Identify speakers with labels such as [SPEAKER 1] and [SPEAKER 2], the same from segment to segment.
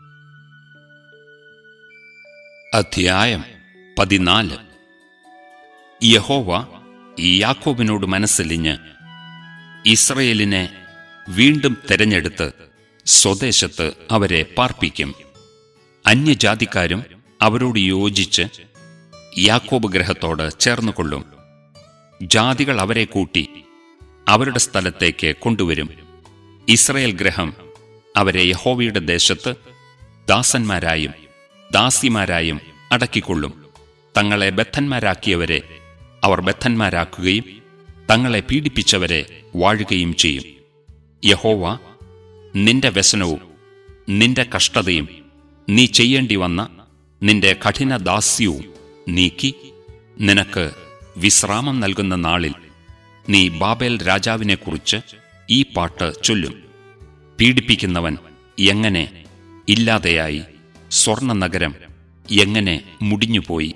[SPEAKER 1] അധ്യായം പതിനാല് യഹോവ യാക്കോബിനോട് മനസ്സലിഞ്ഞ് ഇസ്രയേലിനെ വീണ്ടും തെരഞ്ഞെടുത്ത് സ്വദേശത്ത് അവരെ പാർപ്പിക്കും അന്യജാതിക്കാരും അവരോട് യോജിച്ച് യാക്കോബ് ഗ്രഹത്തോട് ചേർന്നുകൊള്ളും ജാതികൾ അവരെ കൂട്ടി അവരുടെ സ്ഥലത്തേക്ക് കൊണ്ടുവരും ഇസ്രയേൽ ഗ്രഹം അവരെ യഹോവയുടെ ദേശത്ത് ദാസന്മാരായും ദാസിമാരായും അടക്കിക്കൊള്ളും തങ്ങളെ ബദ്ധന്മാരാക്കിയവരെ അവർ ബദ്ധന്മാരാക്കുകയും തങ്ങളെ പീഡിപ്പിച്ചവരെ വാഴുകയും ചെയ്യും യഹോവ നിന്റെ വ്യസനവും നിന്റെ കഷ്ടതയും നീ ചെയ്യേണ്ടി വന്ന നിന്റെ കഠിന ദാസ്യവും നീക്കി നിനക്ക് വിശ്രാമം നൽകുന്ന നാളിൽ നീ ബാബേൽ രാജാവിനെക്കുറിച്ച് ഈ പാട്ട് ചൊല്ലും പീഡിപ്പിക്കുന്നവൻ എങ്ങനെ ഇല്ലാതെയായി സ്വർണ നഗരം എങ്ങനെ മുടിഞ്ഞുപോയി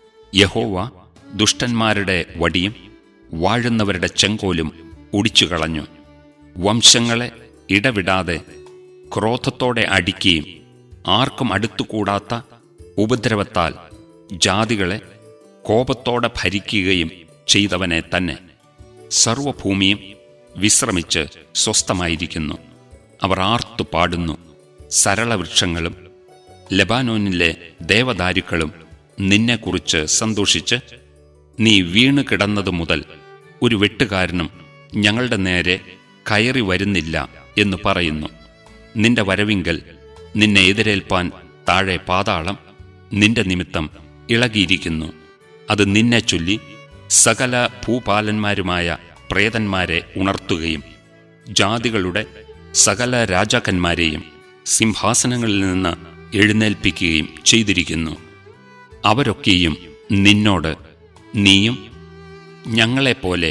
[SPEAKER 1] യഹോവ ദുഷ്ടന്മാരുടെ വടിയും വാഴുന്നവരുടെ ചെങ്കോലും ഒടിച്ചുകളഞ്ഞു വംശങ്ങളെ ഇടവിടാതെ ക്രോധത്തോടെ അടിക്കുകയും ആർക്കും അടുത്തുകൂടാത്ത ഉപദ്രവത്താൽ ജാതികളെ കോപത്തോടെ ഭരിക്കുകയും ചെയ്തവനെ തന്നെ സർവഭൂമിയും വിശ്രമിച്ച് സ്വസ്ഥമായിരിക്കുന്നു അവർ ആർത്തു പാടുന്നു സരളവൃക്ഷങ്ങളും ലബാനോനിലെ ദേവദാരുക്കളും നിന്നെക്കുറിച്ച് സന്തോഷിച്ച് നീ വീണു കിടന്നതു മുതൽ ഒരു വെട്ടുകാരനും ഞങ്ങളുടെ നേരെ കയറി വരുന്നില്ല എന്ന് പറയുന്നു നിന്റെ വരവിങ്കൽ നിന്നെ എതിരേൽപ്പാൻ താഴെ പാതാളം നിന്റെ നിമിത്തം ഇളകിയിരിക്കുന്നു അത് നിന്നെ ചൊല്ലി സകല ഭൂപാലന്മാരുമായ പ്രേതന്മാരെ ഉണർത്തുകയും ജാതികളുടെ സകല രാജാക്കന്മാരെയും സിംഹാസനങ്ങളിൽ നിന്ന് എഴുന്നേൽപ്പിക്കുകയും ചെയ്തിരിക്കുന്നു അവരൊക്കെയും നിന്നോട് നീയും ഞങ്ങളെപ്പോലെ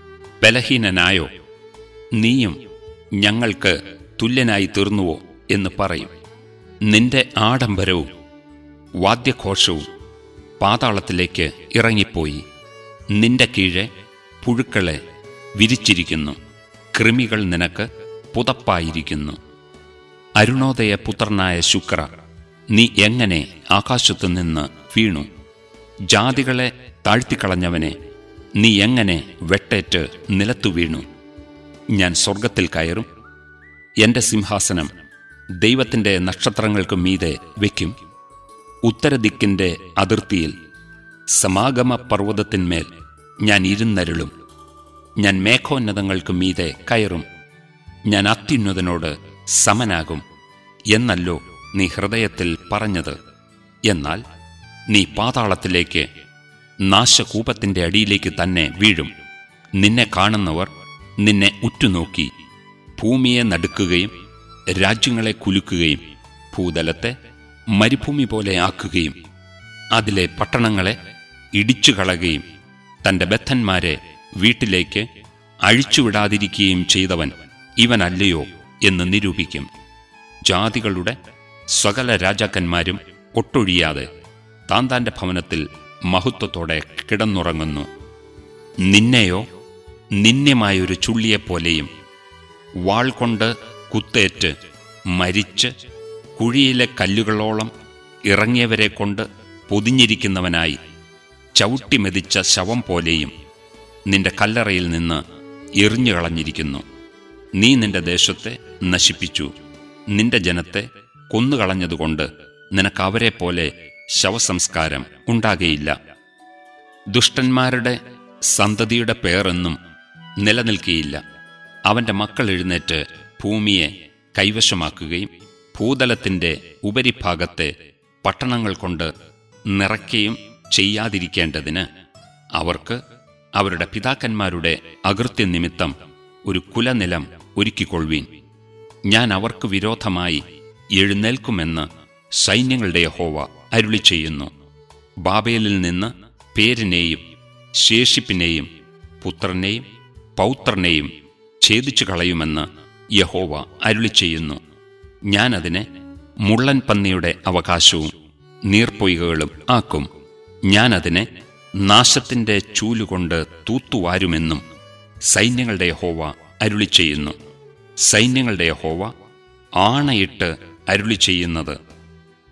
[SPEAKER 1] ബലഹീനനായോ നീയും ഞങ്ങൾക്ക് തുല്യനായി തീർന്നുവോ എന്ന് പറയും നിന്റെ ആഡംബരവും വാദ്യഘോഷവും പാതാളത്തിലേക്ക് ഇറങ്ങിപ്പോയി നിന്റെ കീഴെ പുഴുക്കളെ വിരിച്ചിരിക്കുന്നു കൃമികൾ നിനക്ക് പുതപ്പായിരിക്കുന്നു അരുണോദയ പുത്രനായ ശുക്ര നീ എങ്ങനെ ആകാശത്തു നിന്ന് വീണു ജാതികളെ താഴ്ത്തിക്കളഞ്ഞവനെ നീ എങ്ങനെ വെട്ടേറ്റ് നിലത്തു വീണു ഞാൻ സ്വർഗത്തിൽ കയറും എന്റെ സിംഹാസനം ദൈവത്തിന്റെ നക്ഷത്രങ്ങൾക്ക് മീതെ വയ്ക്കും ഉത്തരദിക്കിന്റെ അതിർത്തിയിൽ സമാഗമ പർവ്വതത്തിന്മേൽ ഞാൻ ഇരുന്നരുളും ഞാൻ മേഘോന്നതങ്ങൾക്ക് മീതെ കയറും ഞാൻ അത്യുന്നതനോട് സമനാകും എന്നല്ലോ നീ ഹൃദയത്തിൽ പറഞ്ഞത് എന്നാൽ നീ പാതാളത്തിലേക്ക് നാശകൂപത്തിന്റെ അടിയിലേക്ക് തന്നെ വീഴും നിന്നെ കാണുന്നവർ നിന്നെ ഉറ്റുനോക്കി ഭൂമിയെ നടുക്കുകയും രാജ്യങ്ങളെ കുലുക്കുകയും ഭൂതലത്തെ മരുഭൂമി പോലെ ആക്കുകയും അതിലെ പട്ടണങ്ങളെ ഇടിച്ചുകളയുകയും തന്റെ ബദ്ധന്മാരെ വീട്ടിലേക്ക് അഴിച്ചുവിടാതിരിക്കുകയും ചെയ്തവൻ ഇവനല്ലയോ എന്ന് നിരൂപിക്കും ജാതികളുടെ സകല രാജാക്കന്മാരും ഒട്ടൊഴിയാതെ താൻ താന്റെ ഭവനത്തിൽ മഹത്വത്തോടെ കിടന്നുറങ്ങുന്നു നിന്നെയോ നിന്യമായൊരു ചുള്ളിയെപ്പോലെയും വാൾ കൊണ്ട് കുത്തേറ്റ് മരിച്ച് കുഴിയിലെ കല്ലുകളോളം ഇറങ്ങിയവരെ കൊണ്ട് പൊതിഞ്ഞിരിക്കുന്നവനായി ചവിട്ടിമെതിച്ച ശവം പോലെയും നിന്റെ കല്ലറയിൽ നിന്ന് എറിഞ്ഞുകളഞ്ഞിരിക്കുന്നു നീ നിന്റെ ദേശത്തെ നശിപ്പിച്ചു നിന്റെ ജനത്തെ കൊന്നുകളഞ്ഞതുകൊണ്ട് നിനക്ക് അവരെ പോലെ ശവസംസ്കാരം ഉണ്ടാകയില്ല ദുഷ്ടന്മാരുടെ സന്തതിയുടെ പേറെന്നും നിലനിൽക്കുകയില്ല അവന്റെ മക്കൾ എഴുന്നേറ്റ് ഭൂമിയെ കൈവശമാക്കുകയും ഭൂതലത്തിന്റെ ഉപരിഭാഗത്തെ പട്ടണങ്ങൾ കൊണ്ട് നിറയ്ക്കുകയും ചെയ്യാതിരിക്കേണ്ടതിന് അവർക്ക് അവരുടെ പിതാക്കന്മാരുടെ അകൃത്യ നിമിത്തം ഒരു കുലനിലം ഒരുക്കിക്കൊള്ളുവീൻ ഞാൻ അവർക്ക് വിരോധമായി എഴുന്നേൽക്കുമെന്ന് സൈന്യങ്ങളുടെ യഹോവ അരുളി ചെയ്യുന്നു ബാബേലിൽ നിന്ന് പേരിനെയും ശേഷിപ്പിനെയും പുത്രനെയും പൗത്രനെയും ഛേദിച്ചു കളയുമെന്ന് യഹോവ അരുളി ചെയ്യുന്നു ഞാനതിനെ മുള്ളൻ പന്നിയുടെ അവകാശവും നീർപ്പൊയ്കകളും ആക്കും ഞാനതിനെ നാശത്തിന്റെ ചൂലുകൊണ്ട് തൂത്തുവാരുമെന്നും സൈന്യങ്ങളുടെ യഹോവ അരുളി ചെയ്യുന്നു സൈന്യങ്ങളുടെ യഹോവ ആണയിട്ട് അരുളി ചെയ്യുന്നത്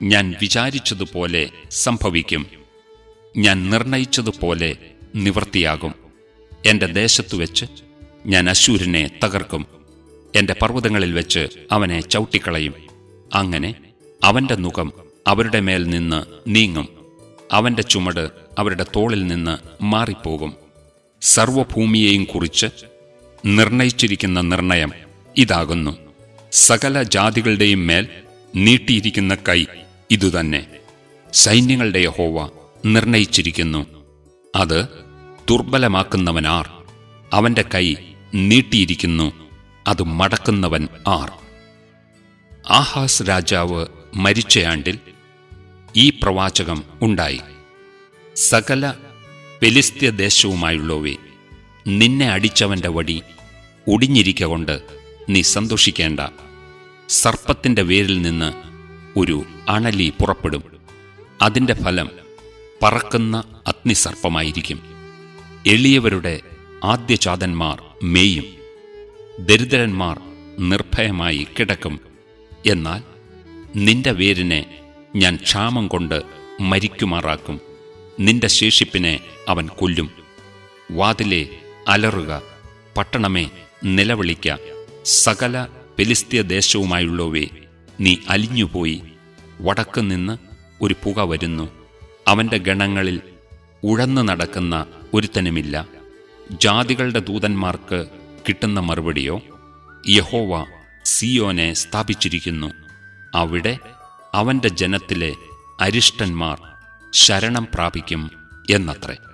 [SPEAKER 1] ഞാൻ വിചാരിച്ചതുപോലെ സംഭവിക്കും ഞാൻ നിർണയിച്ചതുപോലെ നിവൃത്തിയാകും എന്റെ ദേശത്തു വെച്ച് ഞാൻ അശൂരിനെ തകർക്കും എന്റെ പർവ്വതങ്ങളിൽ വെച്ച് അവനെ ചവിട്ടിക്കളയും അങ്ങനെ അവന്റെ മുഖം അവരുടെ മേൽ നിന്ന് നീങ്ങും അവന്റെ ചുമട് അവരുടെ തോളിൽ നിന്ന് മാറിപ്പോകും സർവഭൂമിയെയും കുറിച്ച് നിർണയിച്ചിരിക്കുന്ന നിർണയം ഇതാകുന്നു സകല ജാതികളുടെയും മേൽ നീട്ടിയിരിക്കുന്ന കൈ ഇതുതന്നെ സൈന്യങ്ങളുടെ യഹോവ നിർണയിച്ചിരിക്കുന്നു അത് ദുർബലമാക്കുന്നവനാർ അവന്റെ കൈ നീട്ടിയിരിക്കുന്നു അത് മടക്കുന്നവൻ ആർ ആഹാസ് രാജാവ് മരിച്ചയാണ്ടിൽ ഈ പ്രവാചകം ഉണ്ടായി സകല പെലിസ്ത്യ ദേശവുമായുള്ളവേ നിന്നെ അടിച്ചവന്റെ വടി ഒടിഞ്ഞിരിക്ക കൊണ്ട് നീ സന്തോഷിക്കേണ്ട സർപ്പത്തിന്റെ വേരിൽ നിന്ന് ഒരു അണലി പുറപ്പെടും അതിന്റെ ഫലം പറക്കുന്ന അഗ്നിസർപ്പമായിരിക്കും എളിയവരുടെ ആദ്യചാതന്മാർ മേയും ദരിദ്രന്മാർ നിർഭയമായി കിടക്കും എന്നാൽ നിന്റെ വേരിനെ ഞാൻ ക്ഷാമം കൊണ്ട് മരിക്കുമാറാക്കും നിന്റെ ശേഷിപ്പിനെ അവൻ കൊല്ലും വാതിലെ അലറുക പട്ടണമേ നിലവിളിക്ക സകല പെലിസ്ത്യ ദേശവുമായുള്ളവേ നീ അലിഞ്ഞുപോയി വടക്ക് നിന്ന് ഒരു പുക വരുന്നു അവന്റെ ഗണങ്ങളിൽ ഉഴന്നു നടക്കുന്ന ഒരുത്തനുമില്ല ജാതികളുടെ ദൂതന്മാർക്ക് കിട്ടുന്ന മറുപടിയോ യഹോവ സിയോനെ സ്ഥാപിച്ചിരിക്കുന്നു അവിടെ അവന്റെ ജനത്തിലെ അരിഷ്ടന്മാർ ശരണം പ്രാപിക്കും എന്നത്രേ